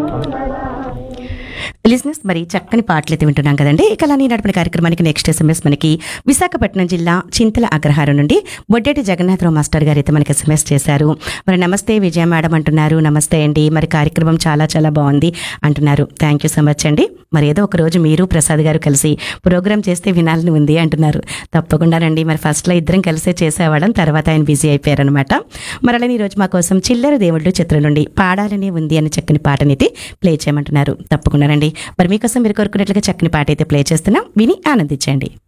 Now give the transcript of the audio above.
లిజినెస్ మరి చక్కని పాటలు అయితే వింటున్నాం కదండి ఇక అలా నేను నడిపిన కార్యక్రమానికి నెక్స్ట్ ఎస్ఎంఎస్ మనకి విశాఖపట్నం జిల్లా చింతల అగ్రహారం నుండి బొడ్డేటి జగన్నాథరావు మాస్టర్ గారు అయితే మనకి ఎస్ఎంఎస్ చేశారు మరి నమస్తే విజయ మేడం అంటున్నారు నమస్తే అండి మరి కార్యక్రమం చాలా చాలా బాగుంది అంటున్నారు థ్యాంక్ యూ సో మచ్ అండి మరి ఏదో ఒక రోజు మీరు ప్రసాద్ గారు కలిసి ప్రోగ్రామ్ చేస్తే వినాలని ఉంది అంటున్నారు తప్పకుండా రండి మరి ఫస్ట్లో ఇద్దరం కలిసే చేసేవాళ్ళం తర్వాత ఆయన బిజీ అయిపోయారనమాట మరి అలానే ఈరోజు మా కోసం చిల్లర దేవుళ్ళు చిత్రం నుండి పాడాలనే ఉంది అని చక్కని పాటనైతే ప్లే చేయమంటున్నారు తప్పకుండా రండి మరి మీకోసం మీరు కోరుకున్నట్లుగా చక్కని పాట అయితే ప్లే చేస్తున్నాం విని ఆనందించండి